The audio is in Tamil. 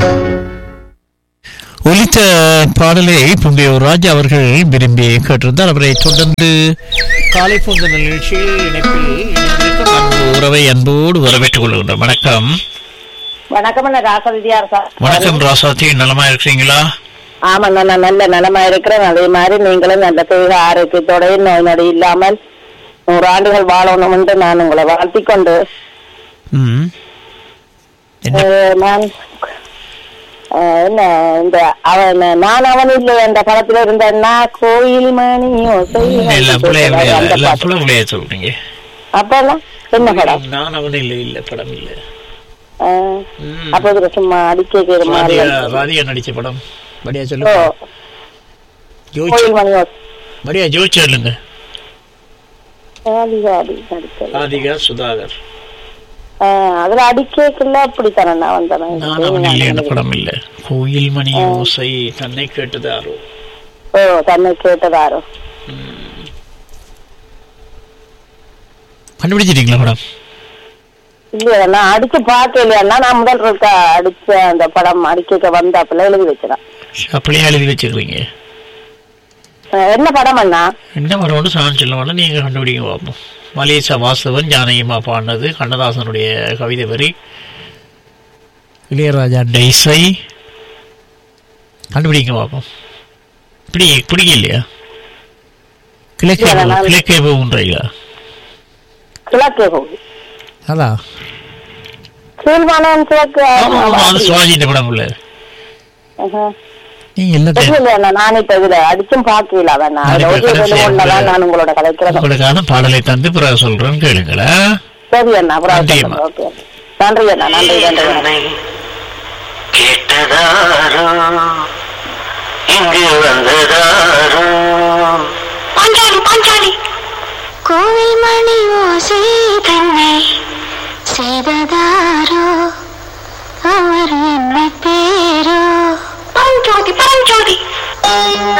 ஒலித்த பாடலை புங்கையூர் ராஜா அவர்கள் விரும்பி கேட்டிருந்தார் அவரை தொடர்ந்து காலை போன்ற நிகழ்ச்சியில் இணைப்பில் இணைந்திருக்கும் அன்பு உறவை அன்போடு வரவேற்றுக் கொள்கின்றோம் வணக்கம் வணக்கம் அண்ணா ராசவிதியார் சார் வணக்கம் ராசாத்தி நலமா இருக்கிறீங்களா ஆமா நான் நல்ல நலமா இருக்கிறேன் அதே மாதிரி நீங்களும் நல்ல தேக ஆரோக்கியத்தோட நோய் நொடி இல்லாமல் நூறு ஆண்டுகள் வாழணும் என்று நான் உங்களை வாழ்த்திக் கொண்டு ம் என்ன அஹ், நான் அஹ், என்ன இந்த அவன் நான் அவன் இல்லை என்ற படத்துல இருந்தேன்னா கோயில் மணி ஓசை எல்லாம் பிள்ளைய அந்த எல்லாம் பாட்டு. பிள்ளை பிள்ளைய சொல்றீங்க அப்பெல்லாம் என்ன படம் நான் அவன் இல்லை இல்லை படம் இல்லை அஹ், ம். அப்ப இதுல சும்மா அடிக்க ராதிகா ராதிகா நடிச்ச படம் படியா ஓ சொல்லுங்க ஜோதிச்சு கோயில் மணி ஓசை படியா ஜோதிச்சு சொல்லுங்க ராதிகா அடி நடிச்சது ராதிகா சுதாகர் ஆஹ் அதுல அடிக்கல அப்படித்தானே நான் வந்தேன் நான் அவன் இல்லை என்ற படம் இல்லை கோயில் மணி ஓசை தன்னை கேட்டதாரோ ஓ தன்னை கேட்டதாரோ கண்டுபிடிச்சிட்டீங்களா மேடம் இல்லையா நான் அடிச்சு பார்க்கலையா நான் முதல் இருக்க அடிச்ச அந்த படம் அடிக்க வந்தாப்புல எழுதி வச்சிடறேன் அப்படியே எழுதி வச்சுக்கிறீங்க ஆஹ் என்ன படம் அண்ணா என்ன படம்னு சான் சொல்ல வேண்டாம் நீங்கள் கண்டுபிடிங்க பார்ப்போம் மலேசா வாசவன் ஜானகிமா பாடினது கண்ணதாசனுடைய கவிதை வரி இளையராஜா இசை கண்டுபிடிங்க பார்ப்போம் இப்படி பிடிக்கலையா கிழக்கே இல்ல, போ- நான் கிழக்கே போகுன்றீங்களா கிழக்கே போகுது அதான் கீழ்வானம் கிழக்கு ஆமா, ஆமா, அது சுவாஜியின் படம் இல்லை ஆஹா. நீங்க எல்லா டைம் தெரியலையா அண்ணா நான் இப்ப இதுல அடிச்சும் பார்க்கல வேணா நான் அதுல இப்ப ஒரு கடைசியா ஒண்ணுதான் நான் உங்களோட கலைக்கிறேன் உங்களுக்கான பாடலை தந்து பிறகு சொல்றேன் கேளுங்களா சரி அண்ணா அப்புறம் நன்றிம்மா. ஓகே நன்றி அண்ணா நன்றி நன்றி என்னை கேட்டதாரோ இங்கு வந்ததாரோ பாஞ்சாலி பாஞ்சாலி கோவில் மணி ஓசை தன்னை செய்ததாரோ அவர் என்னை பேரோ பரஞ்சோதி பரஞ்சோதி